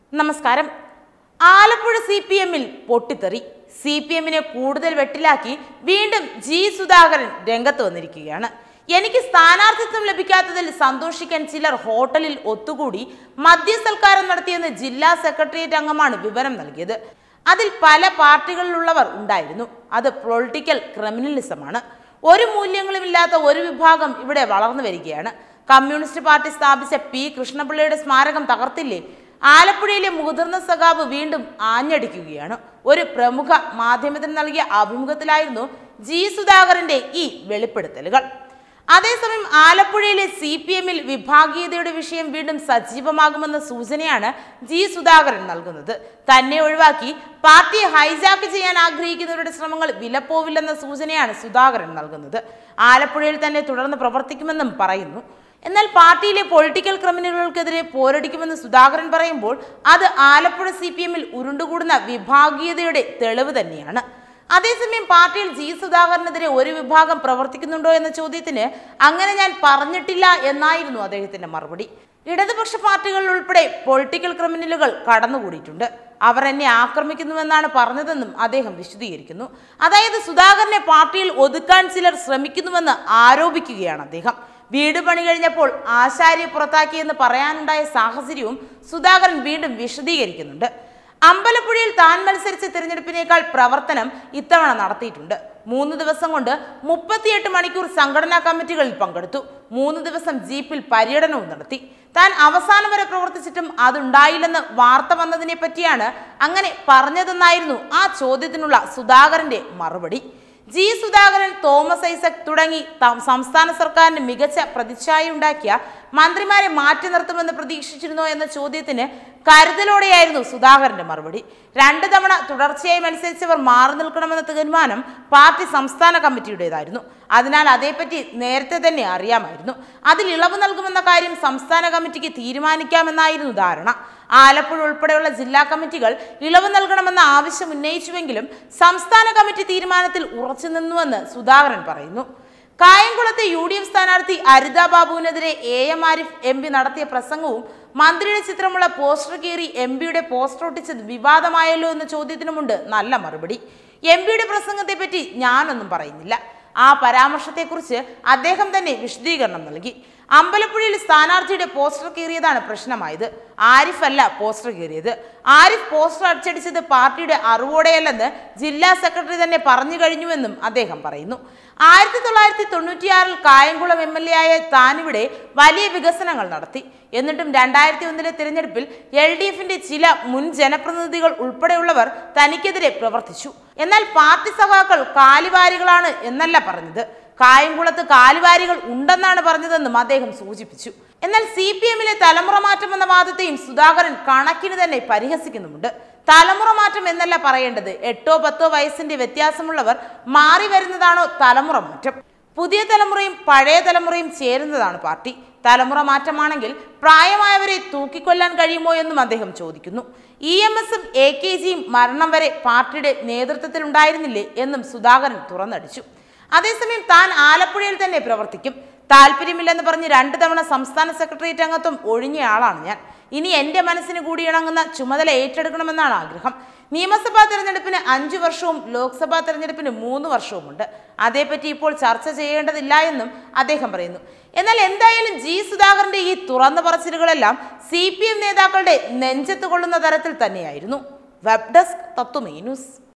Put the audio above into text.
നമസ്കാരം Alappuzha C P എമ്മിൽ പൊട്ടിത്തെറി സി പി എമ്മിനെ കൂടുതൽ വെട്ടിലാക്കി വീണ്ടും ജി സുധാകരൻ രംഗത്ത് വന്നിരിക്കുകയാണ് എനിക്ക് സ്ഥാനാർത്ഥിത്വം ലഭിക്കാത്തതിൽ സന്തോഷിക്കാൻ ചിലർ ഹോട്ടലിൽ ഒത്തുകൂടി മദ്യസൽക്കാരം നടത്തിയെന്ന് ജില്ലാ സെക്രട്ടേറിയറ്റ് അംഗമാണ് വിവരം നൽകിയത് അതിൽ പല പാർട്ടികളിലുള്ളവർ ഉണ്ടായിരുന്നു അത് പൊളിറ്റിക്കൽ ക്രിമിനലിസമാണ് ഒരു മൂല്യങ്ങളുമില്ലാത്ത ഒരു വിഭാഗം ഇവിടെ വളർന്നു വരികയാണ് കമ്മ്യൂണിസ്റ്റ് പാർട്ടി സ്ഥാപിച്ച പി കൃഷ്ണപിള്ളയുടെ സ്മാരകം തകർത്തില്ലേ ആലപ്പുഴയിലെ മുതിർന്ന സഖാവ് വീണ്ടും ആഞ്ഞടിക്കുകയാണ് ഒരു പ്രമുഖ മാധ്യമത്തിന് നൽകിയ അഭിമുഖത്തിലായിരുന്നു ജി സുധാകരന്റെ ഈ വെളിപ്പെടുത്തലുകൾ അതേസമയം ആലപ്പുഴയിലെ സി പി എമ്മിൽ വിഭാഗീയതയുടെ വിഷയം വീണ്ടും സജീവമാകുമെന്ന സൂചനയാണ് ജി സുധാകരൻ നൽകുന്നത് തന്നെ ഒഴിവാക്കി പാർട്ടിയെ ഹൈജാക്ക് ചെയ്യാൻ ആഗ്രഹിക്കുന്നവരുടെ ശ്രമങ്ങൾ വിലപ്പോവില്ലെന്ന സൂചനയാണ് സുധാകരൻ നൽകുന്നത് ആലപ്പുഴയിൽ തന്നെ തുടർന്ന് പ്രവർത്തിക്കുമെന്നും പറയുന്നു എന്നാൽ പാർട്ടിയിലെ പൊളിറ്റിക്കൽ ക്രിമിനലുകൾക്കെതിരെ പോരടിക്കുമെന്ന് സുധാകരൻ പറയുമ്പോൾ അത് ആലപ്പുഴ സി പി എമ്മിൽ ഉരുണ്ടുകൂടുന്ന വിഭാഗീയതയുടെ തെളിവ് തന്നെയാണ് അതേസമയം പാർട്ടിയിൽ ജി സുധാകരനെതിരെ ഒരു വിഭാഗം പ്രവർത്തിക്കുന്നുണ്ടോ എന്ന ചോദ്യത്തിന് അങ്ങനെ ഞാൻ പറഞ്ഞിട്ടില്ല എന്നായിരുന്നു അദ്ദേഹത്തിന്റെ മറുപടി ഇടതുപക്ഷ പാർട്ടികളിൽ ഉൾപ്പെടെ പൊളിറ്റിക്കൽ ക്രിമിനലുകൾ കടന്നുകൂടിയിട്ടുണ്ട് അവർ എന്നെ ആക്രമിക്കുന്നുവെന്നാണ് പറഞ്ഞതെന്നും അദ്ദേഹം വിശദീകരിക്കുന്നു അതായത് സുധാകരനെ പാർട്ടിയിൽ ഒതുക്കാൻ ചിലർ ശ്രമിക്കുന്നുവെന്ന് ആരോപിക്കുകയാണ് അദ്ദേഹം വീട് പണി കഴിഞ്ഞപ്പോൾ ആശാരിയെ പുറത്താക്കിയെന്ന് പറയാനുണ്ടായ സാഹചര്യവും സുധാകരൻ വീണ്ടും വിശദീകരിക്കുന്നുണ്ട് അമ്പലപ്പുഴയിൽ താൻ മത്സരിച്ച തിരഞ്ഞെടുപ്പിനേക്കാൾ പ്രവർത്തനം ഇത്തവണ നടത്തിയിട്ടുണ്ട് മൂന്ന് ദിവസം കൊണ്ട് മുപ്പത്തിയെട്ട് മണിക്കൂർ സംഘടനാ കമ്മിറ്റികളിൽ പങ്കെടുത്തു മൂന്ന് ദിവസം ജീപ്പിൽ പര്യടനവും നടത്തി താൻ അവസാനം വരെ പ്രവർത്തിച്ചിട്ടും അതുണ്ടായില്ലെന്ന് വാർത്ത വന്നതിനെ പറ്റിയാണ് അങ്ങനെ പറഞ്ഞതെന്നായിരുന്നു ആ ചോദ്യത്തിനുള്ള സുധാകരന്റെ മറുപടി ജി സുധാകരൻ തോമസ് ഐസക് തുടങ്ങി ത- സംസ്ഥാന സർക്കാരിന് മികച്ച പ്രതിച്ഛായയുണ്ടാക്കിയ മന്ത്രിമാരെ മാറ്റി നിർത്തുമെന്ന് പ്രതീക്ഷിച്ചിരുന്നോ എന്ന ചോദ്യത്തിന് കരുതലോടെയായിരുന്നു സുധാകരന്റെ മറുപടി രണ്ട് തവണ തുടർച്ചയായി മത്സരിച്ചവർ മാറി നിൽക്കണമെന്ന തീരുമാനം പാർട്ടി സംസ്ഥാന കമ്മിറ്റിയുടേതായിരുന്നു അതിനാൽ അതേപ്പറ്റി നേരത്തെ തന്നെ അറിയാമായിരുന്നു അതിൽ ഇളവ് നൽകുമെന്ന കാര്യം സംസ്ഥാന കമ്മിറ്റിക്ക് തീരുമാനിക്കാമെന്നായിരുന്നു ധാരണ ആലപ്പുഴ ഉൾപ്പെടെയുള്ള ജില്ലാ കമ്മിറ്റികൾ ഇളവ് നൽകണമെന്ന ആവശ്യം ഉന്നയിച്ചുവെങ്കിലും സംസ്ഥാന കമ്മിറ്റി തീരുമാനത്തിൽ ഉറച്ചു നിന്നുവെന്ന് സുധാകരൻ പറയുന്നു കായംകുളത്തെ യു ഡി എഫ് സ്ഥാനാർത്ഥി അരിത ബാബുവിനെതിരെ A M Arif M P നടത്തിയ പ്രസംഗവും മന്ത്രിയുടെ ചിത്രമുള്ള പോസ്റ്റർ കീറി എം പിയുടെ പോസ്റ്റർ ഒട്ടിച്ചത് വിവാദമായല്ലോ എന്ന ചോദ്യത്തിനുമുണ്ട് നല്ല മറുപടി എം പിയുടെ പ്രസംഗത്തെപ്പറ്റി ഞാനൊന്നും പറയുന്നില്ല ആ പരാമർശത്തെക്കുറിച്ച് അദ്ദേഹം തന്നെ വിശദീകരണം നൽകി അമ്പലപ്പുഴയിൽ സ്ഥാനാർത്ഥിയുടെ പോസ്റ്റർ കീറിയതാണ് പ്രശ്നമായത് ആരിഫ് അല്ല പോസ്റ്റർ കീറിയത് ആരിഫ് പോസ്റ്റർ അച്ചടിച്ചത് പാർട്ടിയുടെ അറിവോടെയല്ലെന്ന് ജില്ലാ സെക്രട്ടറി തന്നെ പറഞ്ഞു കഴിഞ്ഞുവെന്നും അദ്ദേഹം പറയുന്നു ആയിരത്തി തൊള്ളായിരത്തി തൊണ്ണൂറ്റിയാറിൽ കായംകുളം എം എൽ എ ആയ താനിവിടെ വലിയ വികസനങ്ങൾ നടത്തി എന്നിട്ടും രണ്ടായിരത്തി ഒന്നിലെ തിരഞ്ഞെടുപ്പിൽ എൽ ഡി എഫിന്റെ ചില മുൻ ജനപ്രതിനിധികൾ ഉൾപ്പെടെയുള്ളവർ തനിക്കെതിരെ പ്രവർത്തിച്ചു എന്നാൽ പാർട്ടി സഖാക്കൾ കാലിവാരികളാണ് എന്നല്ല പറഞ്ഞത് കായംകുളത്ത് കാലുവാരികൾ ഉണ്ടെന്നാണ് പറഞ്ഞതെന്നും അദ്ദേഹം സൂചിപ്പിച്ചു എന്നാൽ സി പി എമ്മിലെ തലമുറ മാറ്റം എന്ന വാദത്തെയും സുധാകരൻ കണക്കിന് തന്നെ പരിഹസിക്കുന്നുമുണ്ട് തലമുറ മാറ്റം എന്നല്ല പറയേണ്ടത് എട്ടോ പത്തോ വയസ്സിന്റെ വ്യത്യാസമുള്ളവർ മാറി വരുന്നതാണോ തലമുറ മാറ്റം പുതിയ തലമുറയും പഴയ തലമുറയും ചേരുന്നതാണ് പാർട്ടി തലമുറ മാറ്റമാണെങ്കിൽ പ്രായമായവരെ തൂക്കിക്കൊല്ലാൻ കഴിയുമോ എന്നും അദ്ദേഹം ചോദിക്കുന്നു ഇ എം എസും എ കെ ജിയും മരണം വരെ പാർട്ടിയുടെ നേതൃത്വത്തിലുണ്ടായിരുന്നില്ലേ എന്നും സുധാകരൻ തുറന്നടിച്ചു അതേസമയം താൻ ആലപ്പുഴയിൽ തന്നെ പ്രവർത്തിക്കും താല്പര്യമില്ലെന്ന് പറഞ്ഞ് രണ്ട് തവണ സംസ്ഥാന സെക്രട്ടേറിയറ്റ് അംഗത്വം ഒഴിഞ്ഞയാളാണ് ഞാൻ ഇനി എൻ്റെ മനസ്സിന് കൂടി ഇണങ്ങുന്ന ചുമതല ഏറ്റെടുക്കണമെന്നാണ് ആഗ്രഹം നിയമസഭാ തെരഞ്ഞെടുപ്പിന് അഞ്ചു വർഷവും ലോക്സഭാ തെരഞ്ഞെടുപ്പിന് മൂന്ന് വർഷവുമുണ്ട് അതേപ്പറ്റി ഇപ്പോൾ ചർച്ച ചെയ്യേണ്ടതില്ല എന്നും അദ്ദേഹം പറയുന്നു എന്നാൽ എന്തായാലും ജി സുധാകരന്റെ ഈ തുറന്ന പറച്ചിലുകളെല്ലാം സി പി എം നേതാക്കളുടെ നെഞ്ചത്ത് കൊള്ളുന്ന തരത്തിൽ തന്നെയായിരുന്നു വെബ് ഡെസ്ക് തത്വമേ ന്യൂസ്